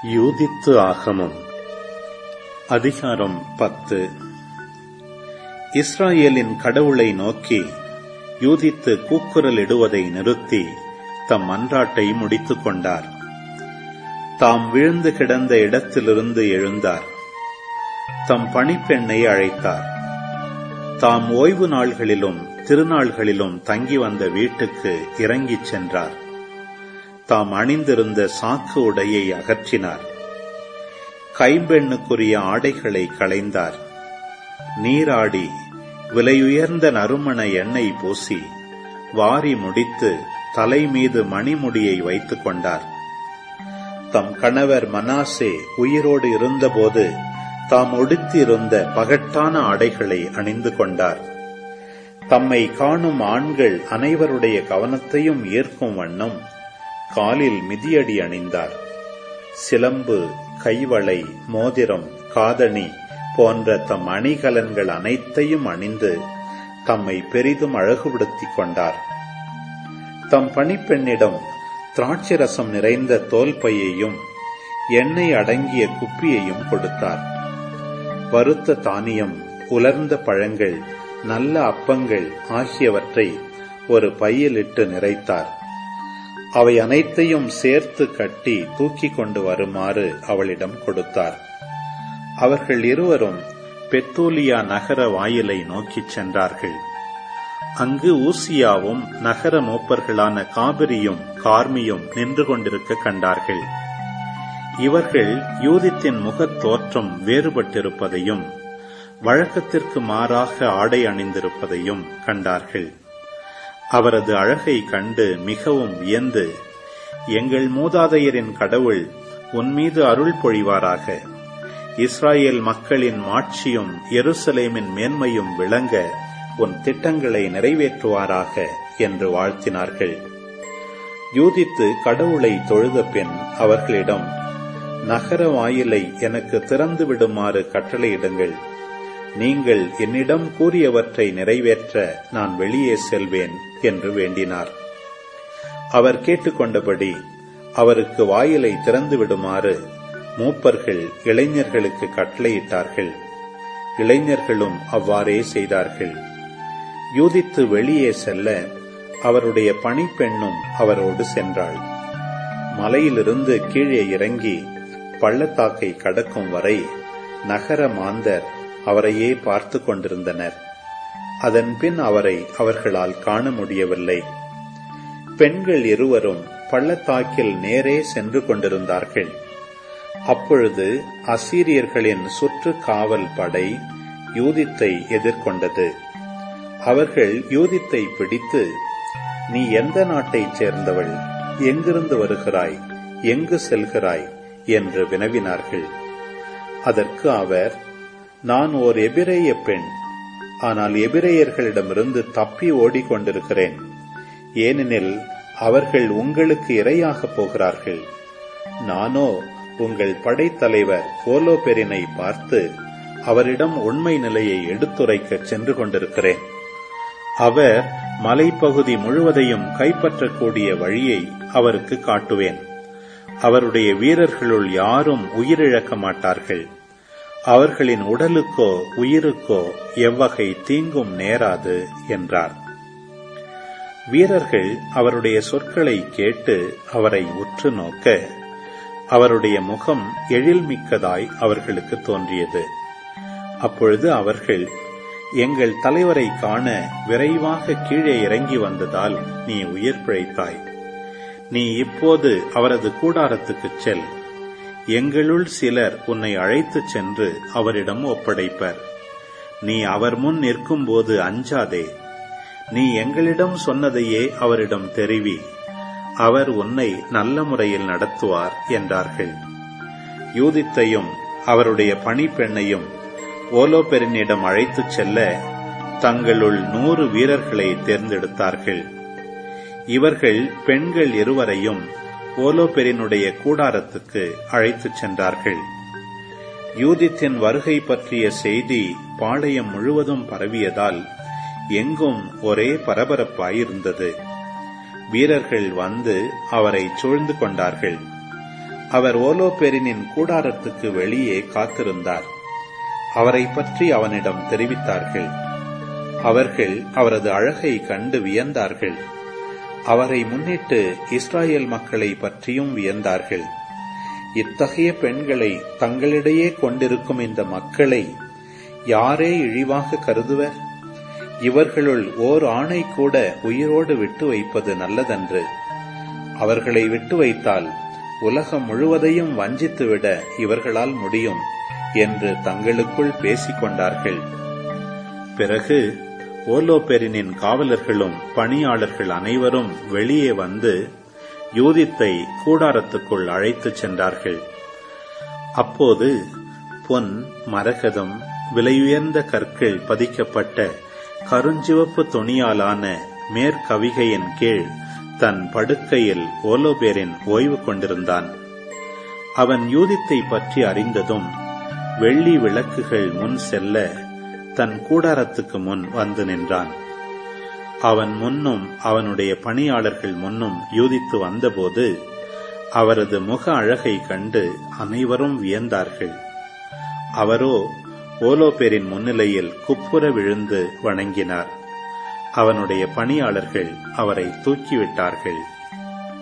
யூதித்து ஆகமம் அதிகாரம் பத்து இஸ்ராயேலின் கடவுளை நோக்கி யூதித்து கூக்குரலிடுவதை நிறுத்தி தம் மன்றாட்டை முடித்துக் கொண்டார் தாம் விழுந்து கிடந்த இடத்திலிருந்து எழுந்தார் தம் பணிப்பெண்ணை அழைத்தார் தாம் ஓய்வு நாள்களிலும் திருநாள்களிலும் தங்கி வந்த வீட்டுக்கு இறங்கிச் சென்றார் தாம் அணிந்திருந்த சாக்கு உடையை அகற்றினார் கைம்பெண்ணுக்குரிய ஆடைகளை களைந்தார் நீராடி விலையுயர்ந்த நறுமண எண்ணெய் பூசி வாரி முடித்து தலை மீது மணிமுடியை வைத்துக் கொண்டார் தம் கணவர் மனாசே உயிரோடு இருந்தபோது தாம் உடுத்தியிருந்த பகட்டான ஆடைகளை அணிந்து கொண்டார் தம்மை காணும் ஆண்கள் அனைவருடைய கவனத்தையும் ஈர்க்கும் வண்ணம் காலில் மிதியடி அணிந்தார் சிலம்பு கைவளை மோதிரம் காதணி போன்ற தம் அணிகலன்கள் அனைத்தையும் அணிந்து தம்மை பெரிதும் அழகுபடுத்திக் கொண்டார் தம் பணிப்பெண்ணிடம் திராட்சை ரசம் நிறைந்த தோல் பையையும் எண்ணெய் அடங்கிய குப்பியையும் கொடுத்தார் வறுத்த தானியம் உலர்ந்த பழங்கள் நல்ல அப்பங்கள் ஆகியவற்றை ஒரு பையிலிட்டு நிறைத்தார் அவை அனைத்தையும் சேர்த்து கட்டி தூக்கிக் கொண்டு வருமாறு அவளிடம் கொடுத்தார் அவர்கள் இருவரும் பெத்தோலியா நகர வாயிலை நோக்கிச் சென்றார்கள் அங்கு ஊசியாவும் நகர மூப்பர்களான காபிரியும் கார்மியும் நின்று கொண்டிருக்க கண்டார்கள் இவர்கள் யூதித்தின் முகத் தோற்றம் வேறுபட்டிருப்பதையும் வழக்கத்திற்கு மாறாக ஆடை அணிந்திருப்பதையும் கண்டார்கள் அவரது அழகை கண்டு மிகவும் வியந்து எங்கள் மூதாதையரின் கடவுள் உன்மீது அருள் பொழிவாராக இஸ்ராயேல் மக்களின் மாட்சியும் எருசலேமின் மேன்மையும் விளங்க உன் திட்டங்களை நிறைவேற்றுவாராக என்று வாழ்த்தினார்கள் யூதித்து கடவுளை தொழுத பின் அவர்களிடம் நகர வாயிலை எனக்கு திறந்து விடுமாறு கட்டளையிடுங்கள் நீங்கள் என்னிடம் கூறியவற்றை நிறைவேற்ற நான் வெளியே செல்வேன் என்று வேண்டினார் அவர் கேட்டுக்கொண்டபடி அவருக்கு வாயிலை திறந்து விடுமாறு மூப்பர்கள் இளைஞர்களுக்கு கட்டளையிட்டார்கள் இளைஞர்களும் அவ்வாறே செய்தார்கள் யூதித்து வெளியே செல்ல அவருடைய பணிப்பெண்ணும் அவரோடு சென்றாள் மலையிலிருந்து கீழே இறங்கி பள்ளத்தாக்கை கடக்கும் வரை நகர மாந்தர் அவரையே பார்த்து கொண்டிருந்தனர் அதன் பின் அவரை அவர்களால் காண முடியவில்லை பெண்கள் இருவரும் பள்ளத்தாக்கில் நேரே சென்று கொண்டிருந்தார்கள் அப்பொழுது அசீரியர்களின் சுற்று காவல் படை யூதித்தை எதிர்கொண்டது அவர்கள் யூதித்தை பிடித்து நீ எந்த நாட்டைச் சேர்ந்தவள் எங்கிருந்து வருகிறாய் எங்கு செல்கிறாய் என்று வினவினார்கள் அதற்கு அவர் நான் ஓர் எபிரேய பெண் ஆனால் எபிரேயர்களிடமிருந்து தப்பி ஓடிக்கொண்டிருக்கிறேன் ஏனெனில் அவர்கள் உங்களுக்கு இரையாகப் போகிறார்கள் நானோ உங்கள் படைத்தலைவர் ஓலோபெரினை பார்த்து அவரிடம் உண்மை நிலையை எடுத்துரைக்க சென்று கொண்டிருக்கிறேன் அவர் மலைப்பகுதி முழுவதையும் கைப்பற்றக்கூடிய வழியை அவருக்கு காட்டுவேன் அவருடைய வீரர்களுள் யாரும் உயிரிழக்க மாட்டார்கள் அவர்களின் உடலுக்கோ உயிருக்கோ எவ்வகை தீங்கும் நேராது என்றார் வீரர்கள் அவருடைய சொற்களை கேட்டு அவரை உற்று நோக்க அவருடைய முகம் எழில்மிக்கதாய் அவர்களுக்கு தோன்றியது அப்பொழுது அவர்கள் எங்கள் தலைவரை காண விரைவாக கீழே இறங்கி வந்ததால் நீ உயிர் பிழைத்தாய் நீ இப்போது அவரது கூடாரத்துக்குச் செல் எங்களுள் சிலர் உன்னை அழைத்துச் சென்று அவரிடம் ஒப்படைப்பர் நீ அவர் முன் நிற்கும்போது அஞ்சாதே நீ எங்களிடம் சொன்னதையே அவரிடம் தெரிவி அவர் உன்னை நல்ல முறையில் நடத்துவார் என்றார்கள் யூதித்தையும் அவருடைய பணிப்பெண்ணையும் ஓலோபெரினிடம் அழைத்துச் செல்ல தங்களுள் நூறு வீரர்களை தேர்ந்தெடுத்தார்கள் இவர்கள் பெண்கள் இருவரையும் ஓலோபெரினுடைய கூடாரத்துக்கு அழைத்துச் சென்றார்கள் யூதித்தின் வருகை பற்றிய செய்தி பாளையம் முழுவதும் பரவியதால் எங்கும் ஒரே பரபரப்பாயிருந்தது வீரர்கள் வந்து அவரை சூழ்ந்து கொண்டார்கள் அவர் ஓலோபெரினின் கூடாரத்துக்கு வெளியே காத்திருந்தார் அவரை பற்றி அவனிடம் தெரிவித்தார்கள் அவர்கள் அவரது அழகை கண்டு வியந்தார்கள் அவரை முன்னிட்டு இஸ்ராயேல் மக்களை பற்றியும் வியந்தார்கள் இத்தகைய பெண்களை தங்களிடையே கொண்டிருக்கும் இந்த மக்களை யாரே இழிவாக கருதுவர் இவர்களுள் ஓர் ஆணை கூட உயிரோடு விட்டு வைப்பது நல்லதன்று அவர்களை விட்டு வைத்தால் உலகம் முழுவதையும் வஞ்சித்துவிட இவர்களால் முடியும் என்று தங்களுக்குள் பேசிக் கொண்டார்கள் பிறகு ஓலோபெரினின் காவலர்களும் பணியாளர்கள் அனைவரும் வெளியே வந்து யூதித்தை கூடாரத்துக்குள் அழைத்துச் சென்றார்கள் அப்போது பொன் மரகதம் விலையுயர்ந்த கற்கள் பதிக்கப்பட்ட கருஞ்சிவப்பு துணியாலான மேற்கவிகையின் கீழ் தன் படுக்கையில் ஓலோபேரின் ஓய்வு கொண்டிருந்தான் அவன் யூதித்தை பற்றி அறிந்ததும் வெள்ளி விளக்குகள் முன் செல்ல தன் கூடாரத்துக்கு முன் வந்து நின்றான் அவன் முன்னும் அவனுடைய பணியாளர்கள் முன்னும் யூதித்து வந்தபோது அவரது முக அழகை கண்டு அனைவரும் வியந்தார்கள் அவரோ ஓலோபேரின் முன்னிலையில் குப்புற விழுந்து வணங்கினார் அவனுடைய பணியாளர்கள் அவரை தூக்கிவிட்டார்கள்